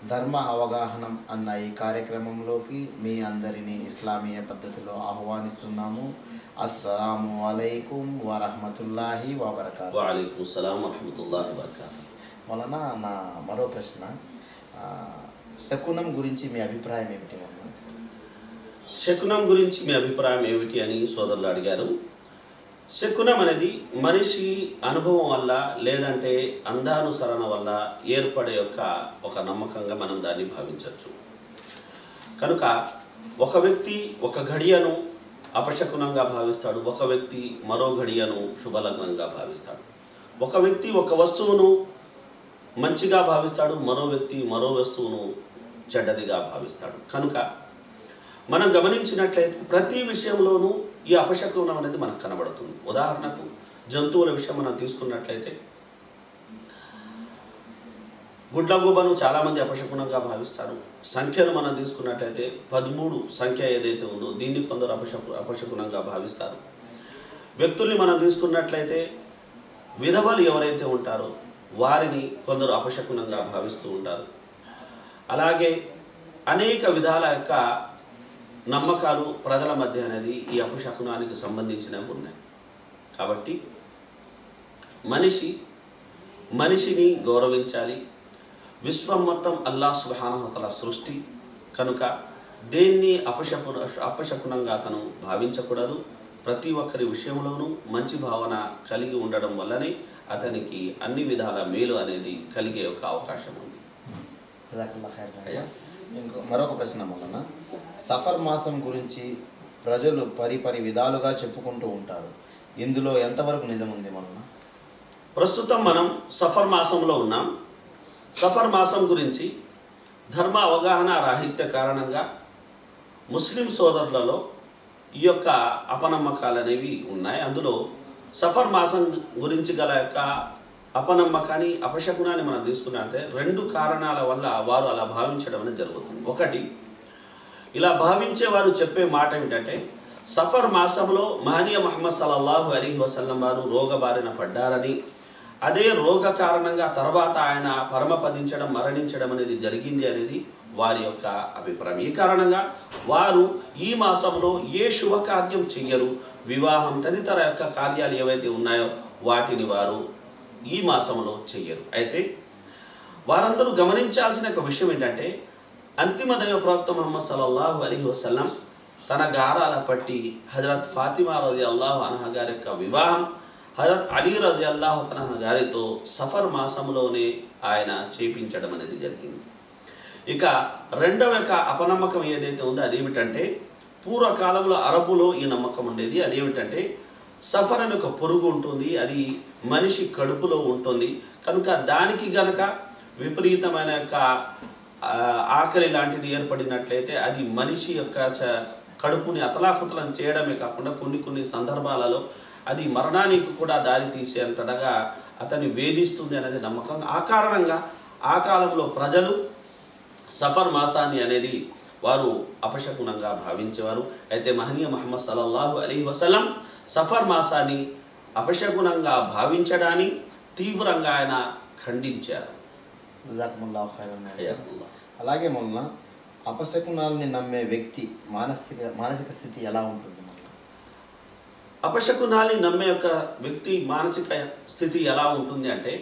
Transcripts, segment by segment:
ధర్మ అవగాహనం అన్న ఈ కార్యక్రమంలోకి మీ అందరినీ ఇస్లామీయ పద్ధతిలో ఆహ్వానిస్తున్నాము అస్సలాము అలైకుం వరహమతుల్లాహి వబర్కాతు వాలేకుం సలాం వరహమతుల్లాహి వబర్కాతు వలన నా మరో ప్రశ్న ఆ, శకునం గురించి మీ అభిప్రాయం ఏమిటి అన్న? శకునం గురించి మీ అభిప్రాయం ఏమిటి అని సోదరులు అడిగారు శకునం అనేది మనిషి అనుభవం వల్ల లేదంటే అంధానుసరణ వల్ల ఏర్పడే యొక్క ఒక నమ్మకంగా మనం దాన్ని భావించవచ్చు కనుక ఒక వ్యక్తి ఒక ఘడియను అపశకునంగా భావిస్తాడు ఒక వ్యక్తి మరో ఘడియను శుభలగ్నంగా భావిస్తాడు ఒక వ్యక్తి ఒక వస్తువును మంచిగా భావిస్తాడు మరో వ్యక్తి మరో వస్తువును చెడ్డదిగా భావిస్తాడు కనుక మనం గమనించినట్లయితే ప్రతి విషయంలోనూ ఈ అపశకునం అనేది మనకు కనబడుతుంది ఉదాహరణకు జంతువుల విషయం మనం తీసుకున్నట్లయితే గుడ్లగూబను చాలామంది అపశకునంగా భావిస్తారు సంఖ్యను మనం తీసుకున్నట్లయితే పదమూడు సంఖ్య ఏదైతే ఉందో దీన్ని కొందరు అపశకు అపశకునంగా భావిస్తారు వ్యక్తుల్ని మనం తీసుకున్నట్లయితే విధవలు ఎవరైతే ఉంటారో వారిని కొందరు అపశకునంగా భావిస్తూ ఉంటారు అలాగే అనేక విధాల యొక్క నమ్మకాలు ప్రజల మధ్య అనేది ఈ అపశకునానికి సంబంధించినవి ఉన్నాయి కాబట్టి మనిషి మనిషిని గౌరవించాలి విశ్వం మొత్తం అల్లా సుబానహతల సృష్టి కనుక దేన్ని అపశకు అపశకునంగా అతను భావించకూడదు ప్రతి ఒక్కరి విషయంలోనూ మంచి భావన కలిగి ఉండడం వల్లనే అతనికి అన్ని విధాల మేలు అనేది కలిగే ఒక అవకాశం ఉంది జజాకల్లా ఖైర్ అయ్యా. ఇంకో మరొక ప్రశ్న మొన్న సఫర్ మాసం గురించి ప్రజలు పరిపరి విధాలుగా చెప్పుకుంటూ ఉంటారు ఇందులో ఎంతవరకు నిజం ఉంది మొన్న ప్రస్తుతం మనం సఫర్ మాసంలో ఉన్నాం సఫర్ మాసం గురించి ధర్మ అవగాహన రాహిత్య కారణంగా ముస్లిం సోదరులలో ఈ యొక్క అపనమ్మకాలు అనేవి ఉన్నాయి అందులో సఫర్ మాసం గురించి గల యొక్క అపనమ్మకాన్ని అపశకునాన్ని మనం తీసుకున్నట్లయితే రెండు కారణాల వల్ల వారు అలా భావించడం అనేది జరుగుతుంది ఒకటి ఇలా భావించే వారు చెప్పే మాట ఏమిటంటే సఫర్ మాసంలో మహనీయ మహమ్మద్ సల్లల్లాహు అలీ వసల్లం వారు రోగబారిన పడ్డారని అదే రోగ కారణంగా తర్వాత ఆయన పరమపదించడం మరణించడం అనేది జరిగింది అనేది వారి యొక్క అభిప్రాయం ఈ కారణంగా వారు ఈ మాసంలో ఏ శుభకార్యం చెయ్యరు వివాహం తదితర యొక్క కార్యాలు ఏవైతే ఉన్నాయో వాటిని వారు ఈ మాసంలో చెయ్యరు అయితే వారందరూ గమనించాల్సిన ఒక విషయం ఏంటంటే అంతిమ దైవ ప్రవక్త ముహమ్మద్ సల్లల్లాహు అలీ వసల్లం తన గారాల పట్టి హజరత్ ఫాతిమా రజి అల్లాహు అనహ గారి యొక్క వివాహం హజరత్ అలీ రజి అల్లాహు తనహ గారితో సఫర్ మాసంలోనే ఆయన చేపించడం అనేది జరిగింది ఇక రెండవ యొక్క అపనమ్మకం ఏదైతే ఉందో అదేమిటంటే పూర్వకాలంలో అరబులో ఈ నమ్మకం ఉండేది అదేమిటంటే సఫర్ అనే ఒక పురుగు ఉంటుంది అది మనిషి కడుపులో ఉంటుంది కనుక దానికి గనక విపరీతమైన యొక్క ఆ, ఆకలి లాంటిది ఏర్పడినట్లయితే అది మనిషి యొక్క చ- కడుపుని అతలాకుతలం చేయడమే కాకుండా కొన్ని కొన్ని సందర్భాలలో అది మరణానికి కూడా దారి తీసేంతటగా అతన్ని వేధిస్తుంది అనేది నమ్మకం ఆ కారణంగా ఆ కాలంలో ప్రజలు సఫర్ మాసాన్ని అనేది వారు అపశకునంగా భావించేవారు అయితే మహనీయ మహమ్మద్ సల్లల్లాహు అలీ వసలం సఫర్ మాసాన్ని అపశకునంగా భావించడాన్ని తీవ్రంగా ఆయన ఖండించారు జజాకుముల్లాహు ఖైరన్ హయాతుల్లాహ్. అలాగే మొన్న అపశకునాల్ని నమ్మే వ్యక్తి మానసిక మానసిక స్థితి ఎలా ఉంటుంది మొన్న? అపశకునాన్ని నమ్మే యొక్క వ్యక్తి మానసిక స్థితి ఎలా ఉంటుంది అంటే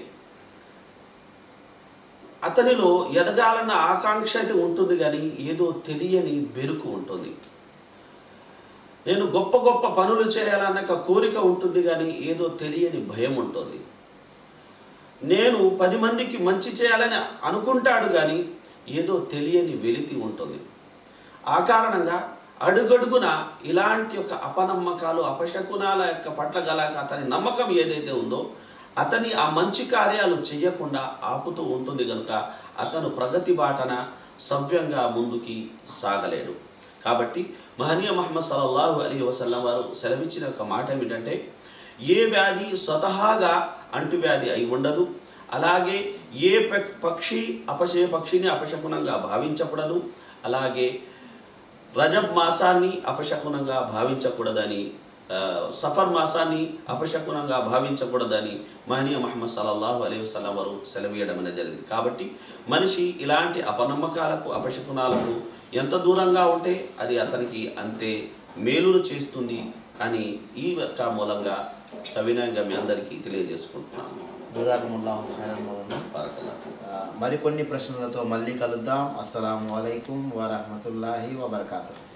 అతనిలో ఎదగాలన్న ఆకాంక్ష అయితే ఉంటుంది కానీ ఏదో తెలియని బెరుకు ఉంటుంది నేను గొప్ప గొప్ప పనులు చేయాలన్న ఒక కోరిక ఉంటుంది కానీ ఏదో తెలియని భయం ఉంటుంది నేను పది మందికి మంచి చేయాలని అనుకుంటాడు కానీ ఏదో తెలియని వెలితి ఉంటుంది ఆ కారణంగా అడుగడుగున ఇలాంటి యొక్క అపనమ్మకాలు అపశకునాల యొక్క పట్ల గల అతని నమ్మకం ఏదైతే ఉందో అతని ఆ మంచి కార్యాలు చేయకుండా ఆపుతూ ఉంటుంది కనుక అతను ప్రగతి బాటన సవ్యంగా ముందుకి సాగలేడు కాబట్టి మహనీయ మహమ్మద్ సల్లల్లాహు అలీ వసల్లం వారు సెలవిచ్చిన ఒక మాట ఏమిటంటే ఏ వ్యాధి స్వతహాగా అంటువ్యాధి అయి ఉండదు అలాగే ఏ ప- పక్షి అపశయ పక్షిని అపశకునంగా భావించకూడదు అలాగే రజబ్ మాసాన్ని అపశకునంగా భావించకూడదని ఆ, సఫర్ మాసాన్ని అపశకునంగా భావించకూడదని మహనీయ మహమ్మద్ సల్లల్లాహు అలైహి వసల్లం వారు సెలవీయడం అనేది జరిగింది కాబట్టి మనిషి ఇలాంటి అపనమ్మకాలకు అపశకునాలకు ఎంత దూరంగా ఉంటే అది అతనికి అంతే మేలును చేస్తుంది అని ఈ యొక్క మూలంగా సవినయంగా మీ అందరికీ తెలియజేసుకుంటున్నాను జజాకుముల్లాహు ఖైరన్ మౌలానా బారకల్లాహు ఆ, మరికొన్ని ప్రశ్నలతో మళ్ళీ కలుద్దాం అస్సలం అయికం వరహమతుల్లాహి వబర్కాతు